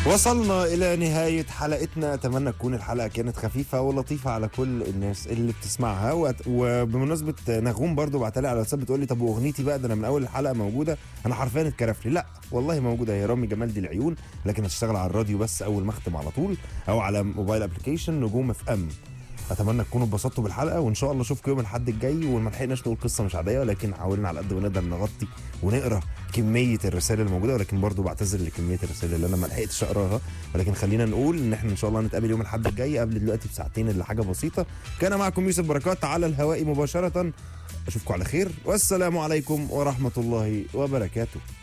وصلنا إلى نهاية حلقتنا أتمنى تكون الحلقة كانت خفيفة ولطيفة على كل الناس اللي بتسمعها وأت- وبمناسبة نغوم برضو بعتلي على الواتساب بتقول لي طب وأغنيتي بقى ده أنا من أول الحلقة موجودة أنا حرفيا اتكرف لي لا والله موجودة هي رامي جمال دي العيون لكن هتشتغل على الراديو بس أول ما أختم على طول أو على موبايل أبلكيشن نجوم اف ام اتمنى تكونوا اتبسطتوا بالحلقه وان شاء الله اشوفكم يوم الاحد الجاي وما لحقناش نقول قصه مش عاديه ولكن حاولنا على قد ما نقدر نغطي ونقرا كميه الرسائل الموجوده ولكن برضو بعتذر لكميه الرسائل اللي انا ما لحقتش اقراها ولكن خلينا نقول ان احنا ان شاء الله نتقابل يوم الاحد الجاي قبل دلوقتي بساعتين الا حاجه بسيطه كان معكم يوسف بركات على الهواء مباشره اشوفكم على خير والسلام عليكم ورحمه الله وبركاته